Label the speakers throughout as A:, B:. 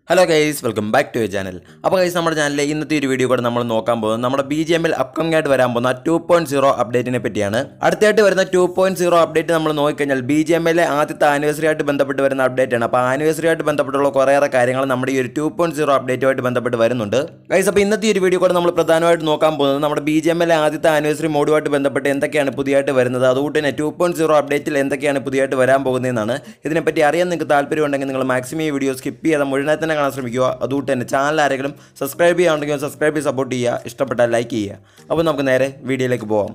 A: hello guys welcome back to you channel അപ്പോൾ guys നമ്മുടെ ചാനലിലെ ഇന്നത്തെ ഒരു വീഡിയോ കൂടെ നമ്മൾ നോക്കാൻ പോകുന്നത് നമ്മുടെ ബി ജി എമ്മിൽ അപ്കമിംഗ് ആയിട്ട് വരാൻ പോകുന്ന ടു പോയിന്റ് സീറോ അപ്ഡേറ്റിനെ പറ്റിയാണ് അടുത്തായിട്ട് വരുന്ന ടു പോയിന്റ് സീറോ അപ്ഡേറ്റ് നമ്മൾ നോക്കിക്കഴിഞ്ഞാൽ ബി ജി എമ്മിലെ ആദ്യത്തെ ആനിവേഴ്സറി ആയിട്ട് ബന്ധപ്പെട്ട് വരുന്ന അപ്ഡേറ്റ് ആണ് അപ്പോൾ ആനിവേഴ്സറി ആയിട്ട് ബന്ധപ്പെട്ടുള്ള കുറേയേറെ കാര്യങ്ങൾ നമ്മുടെ ഈ ഒരു ടു പോയിന്റ് സീറോ അപ്ഡേറ്റുമായിട്ട് ബന്ധപ്പെട്ട് വരുന്നുണ്ട് ഗൈസ് അപ്പോൾ ഇന്നത്തെ ഈ ഒരു വീഡിയോ കൂടെ നമ്മൾ പ്രധാനമായിട്ട് നോക്കാൻ പോകുന്നത് നമ്മുടെ ബി ജി എമ്മിലെ ആദ്യത്തെ ആനിവേഴ്സറി മോഡുമായിട്ട് ബന്ധപ്പെട്ട് എന്തൊക്കെയാണ് പുതിയതായിട്ട് വരുന്നത് അതുകൊണ്ട് തന്നെ ടു പോയിന്റ് സീറോ അപ്ഡേറ്റിൽ എന്തൊക്കെയാണ് പുതിയതായിട്ട് വരാൻ പോകുന്നതെന്നാണ് ഇതിനെപ്പറ്റി അറിയാൻ നിങ്ങൾക്ക് താല്പര്യമുണ്ടെങ്കിൽ നിങ്ങൾ മാക്സിമം ഈ വീഡിയോ സ്കിപ്പ് ചെയ്യാതെ മുഴുവനായി തന്നെ കാണാൻ ശ്രമിക്കുക അതുകൊണ്ട് തന്നെ ചാനൽ ആരെങ്കിലും സബ്സ്ക്രൈബ് ചെയ്യുകയാണെങ്കിൽ സബ്സ്ക്രൈബ് ചെയ്ത് സപ്പോർട്ട് ചെയ്യുക ഇഷ്ടപ്പെട്ടാൽ ലൈക്ക് ചെയ്യുക അപ്പോൾ നമുക്ക് നേരെ വീഡിയോയിലേക്ക് പോകാം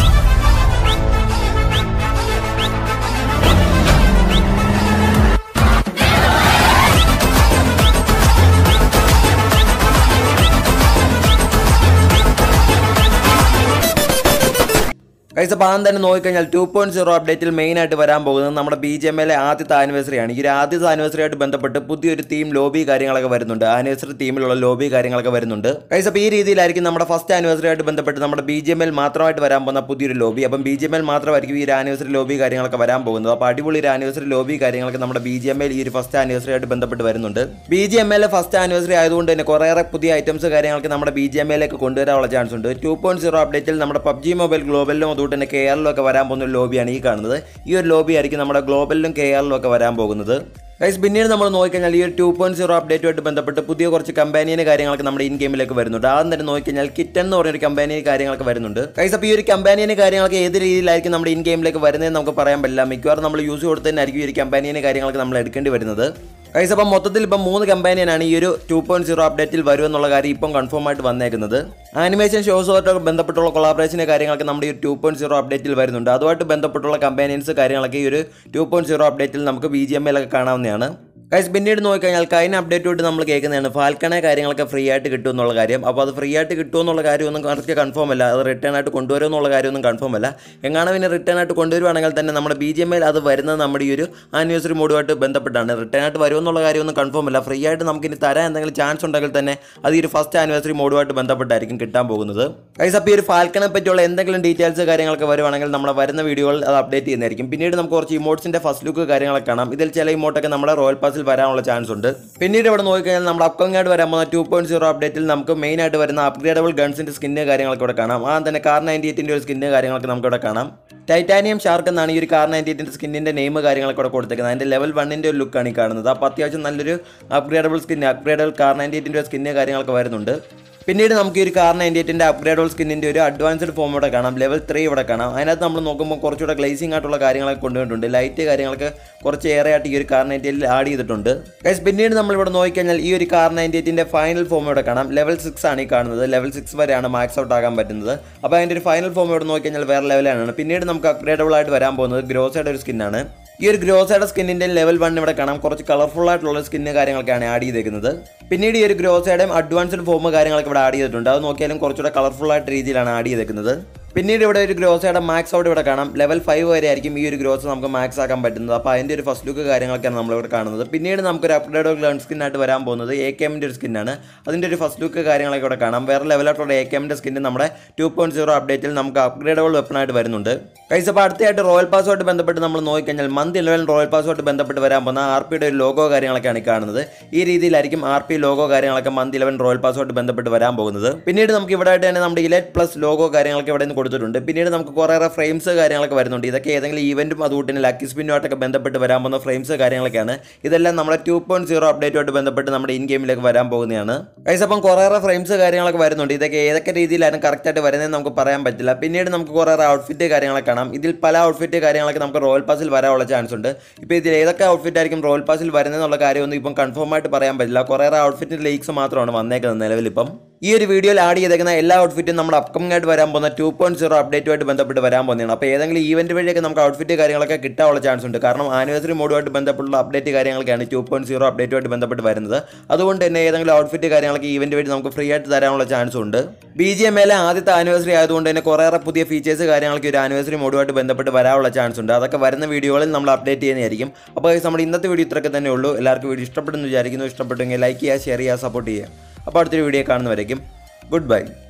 A: കൈസ് അപ്പോൾ ആദ്യം തന്നെ നോക്കിക്കഴിഞ്ഞാൽ ടു പോയിന്റ് സീറോ അപ്ഡേറ്റിൽ മെയിൻ ആയിട്ട് വരാൻ പോകുന്നത് നമ്മുടെ ബി ജി എം എല്ലെ ആദ്യത്തെ ആനിവേഴ്സറി ആണ് ഈ ഒരു ആദ്യത്തെ ആനിവേഴ്സറി ആയിട്ട് ബന്ധപ്പെട്ട് പുതിയൊരു തീം ലോബി കാര്യങ്ങളൊക്കെ വരുന്നുണ്ട് ആനിവേഴ്സറി തീമിലുള്ള ലോബി കാര്യങ്ങളൊക്കെ വരുന്നുണ്ട് കൈസ് അപ്പോൾ ഈ രീതിയിലായിരിക്കും നമ്മുടെ ഫസ്റ്റ് ആനിവേഴ്സറി ആയിട്ട് ബന്ധപ്പെട്ട് നമ്മുടെ ബി ജി എം എൽ മാത്രമായിട്ട് വരാൻ പോകുന്ന പുതിയൊരു ലോബി അപ്പം ബി ജി എം എൽ മാത്രമായിരിക്കും ഈ ഒരു ആനിവേഴ്സറി ലോബി കാര്യങ്ങളൊക്കെ വരാൻ പോകുന്നത് അപ്പോൾ അടിപൊളി ഒരു ആനിവേഴ്സറി ലോബി കാര്യങ്ങളൊക്കെ നമ്മുടെ ബി ജി എം എൽ ഈ ഒരു ഫസ്റ്റ് ആനിവേഴ്സറി ആയിട്ട് ബന്ധപ്പെട്ട് വരുന്നുണ്ട് B G M L first anniversary ആയതുകൊണ്ട് തന്നെ കുറേയേറെ പുതിയ ഐറ്റംസ് കാര്യങ്ങളൊക്കെ നമ്മുടെ ബി ജി എം എല്ലേക്ക് കൊണ്ടുവരാനുള്ള ചാൻസ് ഉണ്ട് ടു പോയിന്റ് സീറോ അപ്ഡേറ്റിൽ നമ്മുടെ പബ്ജി മൊബൈൽ ഗ്ലോബലിലും അതുകൊണ്ട് തന്നെ കെ ആറിലും ഒക്കെ വരാൻ പോകുന്ന ഒരു ലോബിയാണ് ഈ കാണുന്നത് ഈ ഒരു ലോബി ആയിരിക്കും നമ്മുടെ ഗ്ലോബലിലും കെ ആറിലും ഒക്കെ വരാൻ പോകുന്നത് ഗൈസ് പിന്നീട് നമ്മൾ നോക്കിക്കഴിഞ്ഞാൽ ഈ ഒരു ടു പോയിന്റ് സീറോ അപ്ഡേറ്റുമായിട്ട് ബന്ധപ്പെട്ട് പുതിയ കുറച്ച് കമ്പാനിയന് കാര്യങ്ങളൊക്കെ നമ്മുടെ ഇൻ ഗെയിമിലേക്ക് വരുന്നുണ്ട് ആദ്യം തന്നെ നോക്കിക്കഴിഞ്ഞാൽ കിറ്റൻ എന്ന് പറഞ്ഞൊരു കമ്പാനിയൻ കാര്യങ്ങളൊക്കെ വരുന്നുണ്ട് ഗൈസ് അപ്പോൾ ഈ ഒരു കമ്പാനിയന് കാര്യങ്ങളൊക്കെ ഏത് രീതിയിലായിരിക്കും നമ്മുടെ ഇൻ ഗെയിമിലേക്ക് വരുന്നതെന്ന് നമുക്ക് പറയാൻ പറ്റില്ല മിക്കവാറും നമ്മൾ യൂസ് കൊടുത്ത് തന്നെ ആയിരിക്കും ഈ ഒരു കമ്പാനിയന് കാര്യങ്ങളൊക്കെ നമ്മൾ എടുക്കേണ്ടി വരുന്നത് ഗൈസ് അപ്പം മൊത്തത്തിൽ ഇപ്പം മൂന്ന് കമ്പാനിയനാണ് ഈ ഒരു ടു പോയിന്റ് സീറോ അപ്ഡേറ്റിൽ വരുമെന്നുള്ള കാര്യം ഇപ്പം കൺഫേം ആയിട്ട് വന്നേക്കുന്നത് ആനിമേഷൻ ഷോസുമായിട്ട് ബന്ധപ്പെട്ടുള്ള കൊളാബറേഷൻ്റെ കാര്യങ്ങളൊക്കെ നമ്മുടെ ഈ ടു പോയിന്റ് സീറോ അപ്ഡേറ്റിൽ വരുന്നുണ്ട് അതുമായിട്ട് ബന്ധപ്പെട്ടുള്ള കമ്പാനിയൻസ് കാര്യങ്ങളൊക്കെ ഈ ഒരു ടു പോയിന്റ് സീറോ അപ്ഡേറ്റിൽ നമുക്ക് ബി ജി എം എല്ലൊക്കെ കാണാവുന്നതാണ് ഗൈസ് പിന്നീട് നോക്കിക്കഴിഞ്ഞാൽ കഴിഞ്ഞ അപ്ഡേറ്റ് തൊട്ട് നമ്മൾ കേൾക്കുന്നതാണ് ഫാൽക്കണെ കാര്യങ്ങളൊക്കെ ഫ്രീ ആയിട്ട് കിട്ടും എന്നുള്ള കാര്യം അപ്പോൾ അത് ഫ്രീ ആയിട്ട് കിട്ടുമോ എന്നുള്ള കാര്യമൊന്നും കറക്റ്റ് കൺഫേം അല്ല അത് റിട്ടേൺ ആയിട്ട് കൊണ്ടുവരുമോ എന്നുള്ള കാര്യമൊന്നും കൺഫേം അല്ല എങ്ങാണ് പിന്നെ റിട്ടേൺ ആയിട്ട് കൊണ്ടുവരുവാണെങ്കിൽ തന്നെ നമ്മുടെ ബി ജി എം എൽ അത് വരുന്നത് നമ്മുടെ ഈ ഒരു ആനിവേഴ്സറി മോഡുമായിട്ട് ബന്ധപ്പെട്ടാണ് റിട്ടേൺ ആയിട്ട് വരുമോ എന്നുള്ള കാര്യമൊന്നും കൺഫേം അല്ല ഫ്രീ ആയിട്ട് നമുക്ക് ഇനി തരാൻ എന്തെങ്കിലും ചാൻസ് ഉണ്ടെങ്കിൽ തന്നെ അത് ഈ ഒരു ഫസ്റ്റ് ആനിവേഴ്സറി മോഡുമായിട്ട് ബന്ധപ്പെട്ടായിരിക്കും കിട്ടാൻ പോകുന്നത് ഗൈസ് അപ്പോൾ ഈ ഒരു ഫാൽക്കണെ പറ്റിയുള്ള എന്തെങ്കിലും ഡീറ്റെയിൽസ് കാര്യങ്ങളൊക്കെ വരുവാണെങ്കിൽ നമ്മുടെ വരുന്ന വീഡിയോകളിൽ അത് അപ്ഡേറ്റ് ചെയ്യുന്നതായിരിക്കും പിന്നീട് നമുക്ക് കുറച്ച് ഇമോട്ട്സിൻ്റെ ഫസ്റ്റ് ലുക്ക് കാര്യങ്ങളൊക്കെ കാണാം ഇതിൽ ചില ഇമോട്ടൊക്കെ നമ്മുടെ റോയൽ പാസിൽ വരാനുള്ള ചാൻസ് ഉണ്ട് പിന്നീട് ഇവിടെ നോക്കിക്കഴിഞ്ഞാൽ നമ്മുടെ അപ്കമിംഗ് ആയിട്ട് വരാൻ പോകുന്ന ടു പോയിന്റ് സീറോ അപ്ഡേറ്റിൽ നമുക്ക് മെയിൻ ആയിട്ട് വരുന്ന അപ്ഗ്രേഡബിൾ ഗൺസിന്റെ സ്കിന്ന് കാര്യങ്ങളൊക്കെ ഇവിടെ കാണാം ആ തന്നെ കാർ നയൻറ്റി എയ്റ്റിൻ്റെ ഒരു സ്കിന്ന് കാര്യങ്ങളൊക്കെ നമുക്ക് ഇവിടെ കാണാം ടൈറ്റാനിയം ഷാർക്ക് എന്നാണ് ഈ ഒരു കാർ നയൻറ്റി എയ്റ്റിൻ്റെ സ്കിന്നിൻ്റെ നെയിം കാര്യങ്ങളൊക്കെ ഇവിടെ കൊടുത്തേക്കുന്നത് അതിൻ്റെ ലെവൽ വണ്ണിൻ്റെ ഒരു ലുക്കാണ് ഈ കാണുന്നത് അപ്പോൾ അത്യാവശ്യം നല്ലൊരു upgradable skin upgradable Kar ninety എയ്റ്റിൻ്റെ സ്കിന്ന് കാര്യങ്ങളൊക്കെ വരുന്നുണ്ട് പിന്നീട് നമുക്ക് ഈ ഒരു കാർ നയൻറ്റി എയ്റ്റിൻ്റെ അപ്ഗ്രേഡബിൾ സ്കിന്നിൻ്റെ ഒരു അഡ്വാൻസ്ഡ് ഫോം ഇവിടെ കാണാം ലെവൽ ത്രീ ഇവിടെ കാണാം അതിനകത്ത് നമ്മൾ നോക്കുമ്പോൾ കുറച്ചുകൂടെ ഗ്ലേസിംഗ് ആയിട്ടുള്ള കാര്യങ്ങളൊക്കെ കൊണ്ടുവന്നിട്ടുണ്ട് ലൈറ്റ് കാര്യങ്ങളൊക്കെ കുറച്ച് ഏറെ ആയിട്ട് ഈ ഒരു കാർ നയൻറ്റി എയ്റ്റിൽ ആഡ് ചെയ്തിട്ടുണ്ട് ഗൈസ് പിന്നീട് നമ്മൾ ഇവിടെ നോക്കിക്കഴിഞ്ഞാൽ ഈ ഒരു കാർ നയൻറ്റി എയ്റ്റിൻ്റെ ഫൈനൽ ഫോം ഇവിടെ കാണാം ലെവൽ സിക്സ് ആണ് ഈ കാണുന്നത് ലെവൽ സിക്സ് വരെയാണ് മാക്സ് ഔട്ട് ആകാൻ പറ്റുന്നത് അപ്പോൾ അതിൻ്റെ ഒരു ഫൈനൽ ഫോം ഇവിടെ നോക്കിക്കഴിഞ്ഞാൽ വേറെ ലെവലാണ് പിന്നീട് നമുക്ക് അപ്ഗ്രേഡബിൾ ആയിട്ട് വരാൻ പോകുന്നത് ഗ്രോസയുടെ ഒരു സ്കിന്നാണ് ഈ ഒരു ഗ്രോസയുടെ സ്കിന്നിൻ്റെ ലെവൽ വൺ ഇവിടെ കാണാം കുറച്ച് കളർഫുൾ ആയിട്ടുള്ള സ്കിന്ന് കാര്യങ്ങളൊക്കെയാണ് ആഡ് ചെയ്തേക്കുന്നത് പിന്നീട് ഈ ഒരു ഗ്രോസയുടെയും അഡ്വാൻസ്ഡ് ഫോം കാര്യങ്ങളൊക്കെ ഇവിടെ ആഡ് ചെയ്തിട്ടുണ്ട് അത് നോക്കിയാലും കുറച്ചുകൂടെ കളർഫുൾ ആയിട്ട് രീതിയിലാണ് ആഡ് ചെയ്തേക്കുന്നത് പിന്നീട് ഇവിടെ ഒരു ഗ്രോസയുടെ മാക്സ് ഔട്ട് ഇവിടെ കാണാം ലെവൽ ഫൈവ് വരെ ആയിരിക്കും ഈ ഒരു ഗ്രോസ് നമുക്ക് മാക്സ് ആക്കാൻ പറ്റുന്നത് അപ്പോൾ അതിൻ്റെ ഒരു ഫസ്റ്റ് ലുക്ക് കാര്യങ്ങളൊക്കെയാണ് നമ്മളിവിടെ കാണുന്നത് പിന്നീട് നമുക്കൊരു അപ്ഗ്രേഡ് ലേൺ സ്കിൻ ആയിട്ട് വരാൻ പോകുന്നത് എ കെ എമ്മിൻ്റെ ഒരു സ്കിന്നാണ് അതിൻ്റെ ഒരു ഫസ്റ്റ് ലുക്ക് കാര്യങ്ങളൊക്കെ ഇവിടെ കാണാം വേറെ ലെവലായിട്ടുള്ള എ കെ എമ്മിൻ്റെ സ്കിന്ന് നമ്മുടെ ടു പോയിന്റ് സീറോ അപ്ഡേറ്റിൽ നമുക്ക് അപ്ഗ്രേഡബിൾ വെപ്പണായിട്ട് വരുന്നുണ്ട് കൈസ് അപ്പോൾ അടുത്തായിട്ട് റോയൽ പാസുമായിട്ട് ബന്ധപ്പെട്ട് നമ്മൾ നോക്കിക്കഴിഞ്ഞാൽ മന്ത് ഇലവൻ റോയൽ പാസുമായിട്ട് ബന്ധപ്പെട്ട് വരാൻ പോകുന്ന ആർ പിയുടെ ഒരു ലോഗോ കാര്യങ്ങളൊക്കെയാണ് ഈ കാണുന്നത് ഈ രീതിയിലായിരിക്കും ആർ പി ലോഗോ കാര്യങ്ങളൊക്കെ മന്ത് ഇലവൻ റോയൽ പാസുമായിട്ട് ബന്ധപ്പെട്ട് വരാൻ പോകുന്നത് പിന്നീട് നമുക്ക് ഇവിടെ ആയിട്ട് തന്നെ നമ്മുടെ ഇലറ്റ് പ്ലസ് ലോഗോ കാര്യങ്ങളൊക്കെ ഇവിടെ നിന്ന് കൊടുത്തിട്ടുണ്ട് പിന്നീട് നമുക്ക് കുറേയേറെ ഫ്രെയിംസ് കാര്യങ്ങളൊക്കെ വരുന്നുണ്ട് ഇതൊക്കെ ഏതെങ്കിലും ഈവൻറ്റും അതുകൊണ്ട് തന്നെ ലക്കി സ്പിന്നുമായിട്ടൊക്കെ ബന്ധപ്പെട്ട് വരാൻ പോകുന്ന ഫ്രെയിംസ് കാര്യങ്ങളൊക്കെയാണ് ഇതെല്ലാം നമ്മുടെ ടു പോയിന്റ് സീറോ അപ്ഡേറ്റുമായിട്ട് ബന്ധപ്പെട്ട് നമ്മുടെ ഇൻ ഗെയിമിലേക്ക് വരാൻ പോകുന്നതാണ് കൈസ് അപ്പം കുറേയേറെ ഫ്രെയിംസ് കാര്യങ്ങളൊക്കെ വരുന്നുണ്ട് ഇതൊക്കെ ഏതൊക്കെ രീതിയിലാണ് കറക്റ്റായിട്ട് വരുന്നതെന്ന് നമുക്ക് പറയാൻ പറ്റില്ല പിന്നീട് നമുക്ക് കുറേയേറെ ഔട്ട്ഫിറ്റ് കാര്യങ്ങളൊക്കെ കാണാം ഇതിൽ പല ഔട്ട്ഫിറ്റ് കാര്യങ്ങളൊക്കെ നമുക്ക് റോയൽ പാസിൽ വരാനുള്ള ചാൻസ് ഉണ്ട് ഇപ്പോൾ ഇതിൽ ഏതൊക്കെ ഔട്ട്ഫിറ്റ് ആയിരിക്കും റോയൽ പാസിൽ വരുന്നതെന്നുള്ള കാര്യമൊന്നും ഇപ്പം കൺഫേം ആയിട്ട് പറയാൻ പറ്റില്ല കുറേയേറെ ഔട്ട്ഫിറ്റിൻ്റെ ലീക്സ് മാത്രമാണ് വന്നേക്കുന്നത് നിലവിലിപ്പം ഈ ഒരു വീഡിയോയിൽ ആഡ് ചെയ്തേക്കുന്ന എല്ലാ ഔട്ട്ഫിറ്റും നമ്മുടെ അപ്കമിംഗ് ആയിട്ട് വരാൻ പോകുന്ന ടു പോയിന്റ് സീറോ അപ്ഡേറ്റുമായിട്ട് ബന്ധപ്പെട്ട് വരാൻ പോകുന്നതാണ് അപ്പോൾ ഏതെങ്കിലും ഈവന്റ് വഴിയൊക്കെ നമുക്ക് ഔട്ട്ഫിറ്റ് കാര്യങ്ങളൊക്കെ കിട്ടാനുള്ള ചാൻസ് ഉണ്ട് കാരണം ആനിവേഴ്സറി മോഡുമായിട്ട് ബന്ധപ്പെട്ടുള്ള അപ്ഡേറ്റ് കാര്യങ്ങളൊക്കെയാണ് ടു പോയിന്റ് സീറോ അപ്ഡേറ്റുമായിട്ട് ബന്ധപ്പെട്ട് വരുന്നത് അതുകൊണ്ട് തന്നെ ഏതെങ്കിലും ഔട്ട്ഫിറ്റ് കാര്യങ്ങളൊക്കെ ഈവന്റ് വഴി നമുക്ക് ഫ്രീ ആയിട്ട് തരാനുള്ള ചാൻസ് ഉണ്ട് ബി ജി എം എല്ലെ ആദ്യത്തെ ആനിവേഴ്സറി ആയതുകൊണ്ട് തന്നെ കുറേയേറെ പുതിയ ഫീച്ചേഴ്സ് കാര്യങ്ങളൊക്കെ ഒരു ആനിവേഴ്സറി മോഡുമായിട്ട് ബന്ധപ്പെട്ട് വരാനുള്ള ചാൻസ് ഉണ്ട് അതൊക്കെ വരുന്ന വീഡിയോകളിൽ നമ്മൾ അപ്ഡേറ്റ് ചെയ്യുന്നതായിരിക്കും അപ്പോൾ guys, നമ്മുടെ ഇന്നത്തെ വീഡിയോ ഇത്രയൊക്കെ തന്നെ ഉള്ളൂ എല്ലാവർക്കും വീഡിയോ ഇഷ്ടപ്പെടുന്നു വിചാരിക്കുന്നു ഇഷ്ടപ്പെട്ടെങ്കിൽ ലൈക്ക് ചെയ്യുക ഷെയർ ചെയ്യുക സപ്പോർട്ട് ചെയ്യുക അപ്പോൾ അടുത്തൊരു വീഡിയോ കാണുന്നവരേക്കും ഗുഡ് ബൈ